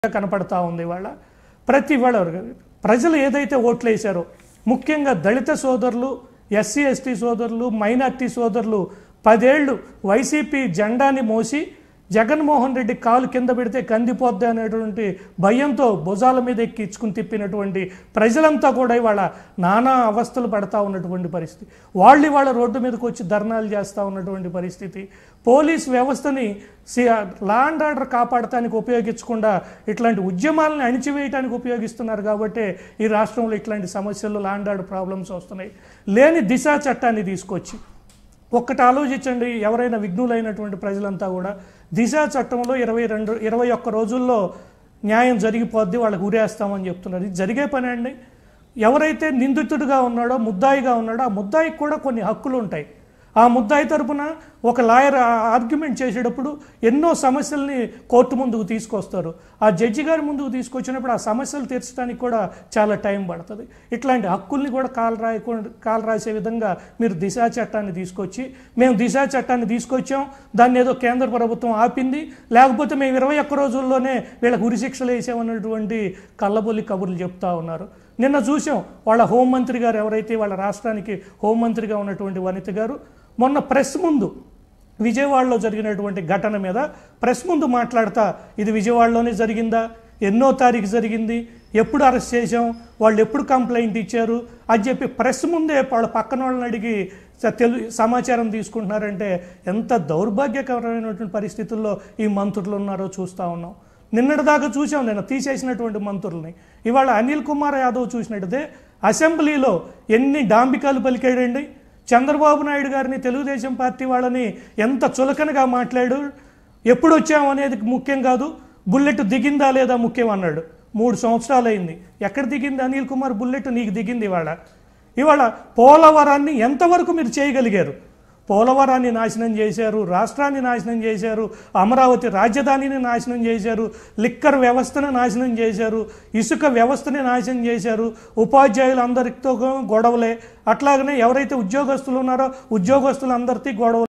కనపడతా ఉంది ఇవాళ ప్రతి వాళ్ళ ప్రజలు ఏదైతే ఓట్లు వేశారో ముఖ్యంగా దళిత సోదరులు ఎస్సీ ఎస్టీ సోదరులు మైనార్టీ సోదరులు పదేళ్లు వైసీపీ జెండాని మోసి జగన్మోహన్ రెడ్డి కాలు కింద పెడితే కందిపోద్ది అనేటువంటి భయంతో భుజాల మీద ఎక్కి ఇచ్చుకుని తిప్పినటువంటి ప్రజలంతా కూడా ఇవాళ నానా అవస్థలు పడతా ఉన్నటువంటి పరిస్థితి వాళ్ళు ఇవాళ రోడ్డు మీదకి వచ్చి ధర్నాలు చేస్తూ ఉన్నటువంటి పరిస్థితి పోలీస్ వ్యవస్థని సి లా అండ్ ఆర్డర్ కాపాడటానికి ఉపయోగించకుండా ఇట్లాంటి ఉద్యమాలను అణిచివేయడానికి ఉపయోగిస్తున్నారు కాబట్టి ఈ రాష్ట్రంలో ఇట్లాంటి సమస్యలు లా అండ్ ఆర్డర్ ప్రాబ్లమ్స్ వస్తున్నాయి లేని దిశా చట్టాన్ని తీసుకొచ్చి ఒక్కటి ఆలోచించండి ఎవరైనా విఘ్నులైనటువంటి ప్రజలంతా కూడా దిశా చట్టంలో ఇరవై రెండు ఇరవై ఒక్క రోజుల్లో న్యాయం జరిగిపోద్ది వాళ్ళకి ఉరేస్తామని చెప్తున్నారు ఇది జరిగే పని అండి ఎవరైతే నిందితుడిగా ఉన్నాడో ముద్దాయిగా ఉన్నాడో ఆ ముద్దాయికి కూడా కొన్ని హక్కులు ఉంటాయి ఆ ముద్దాయి తరపున ఒక లాయర్ ఆర్గ్యుమెంట్ చేసేటప్పుడు ఎన్నో సమస్యల్ని కోర్టు ముందుకు తీసుకొస్తారు ఆ జడ్జి గారి ముందుకు తీసుకొచ్చినప్పుడు ఆ సమస్యలు తీర్చడానికి కూడా చాలా టైం పడుతుంది ఇట్లాంటి హక్కుల్ని కూడా కాలు రాయకుండా కాలు రాసే విధంగా మీరు దిశా చట్టాన్ని తీసుకొచ్చి మేము దిశా చట్టాన్ని తీసుకొచ్చాం దాన్ని ఏదో కేంద్ర ప్రభుత్వం ఆపింది లేకపోతే మేము ఇరవై ఒక్క రోజుల్లోనే వీళ్ళకి ఉరిశిక్షలు వేసామన్నటువంటి కళ్ళబొల్లి కబుర్లు చెప్తా ఉన్నారు నిన్న చూసాం వాళ్ళ హోంమంత్రి గారు ఎవరైతే వాళ్ళ రాష్ట్రానికి హోంమంత్రిగా ఉన్నటువంటి వనిత గారు మొన్న ప్రెస్ ముందు విజయవాడలో జరిగినటువంటి ఘటన మీద ప్రెస్ ముందు మాట్లాడతా ఇది విజయవాడలోనే జరిగిందా ఎన్నో తారీఖు జరిగింది ఎప్పుడు అరెస్ట్ చేశాం వాళ్ళు ఎప్పుడు కంప్లైంట్ ఇచ్చారు అని చెప్పి ప్రెస్ ముందే వాళ్ళ పక్కన వాళ్ళని అడిగి స- తెలు సమాచారం తీసుకుంటున్నారంటే ఎంత దౌర్భాగ్యకరమైనటువంటి పరిస్థితుల్లో ఈ మంత్రులు ఉన్నారో చూస్తూ ఉన్నాం నిన్నటిదాకా చూసాం నేను తీసేసినటువంటి మంత్రుల్ని ఇవాళ అనిల్ కుమార్ యాదవ్ చూసినట్టయితే అసెంబ్లీలో ఎన్ని డాంబికాలు పలికాడండి చంద్రబాబు నాయుడు గారిని తెలుగుదేశం పార్టీ వాళ్ళని ఎంత చులకనగా మాట్లాడు ఎప్పుడు వచ్చాం అనేది ముఖ్యం కాదు బుల్లెట్ దిగిందా లేదా ముఖ్యం అన్నాడు మూడు సంవత్సరాలు అయింది ఎక్కడ దిగింది అనిల్ కుమార్ బుల్లెట్ నీకు దిగింది ఇవాళ ఇవాళ పోలవరాన్ని ఎంతవరకు మీరు చేయగలిగారు పోలవరాన్ని నాశనం చేశారు రాష్ట్రాన్ని నాశనం చేశారు అమరావతి రాజధానిని నాశనం చేశారు లిక్కర్ వ్యవస్థను నాశనం చేశారు ఇసుక వ్యవస్థని నాశనం చేశారు ఉపాధ్యాయులు అందరితో గొడవలే అట్లాగనే ఎవరైతే ఉద్యోగస్తులు ఉన్నారో ఉద్యోగస్తులందరికీ గొడవలు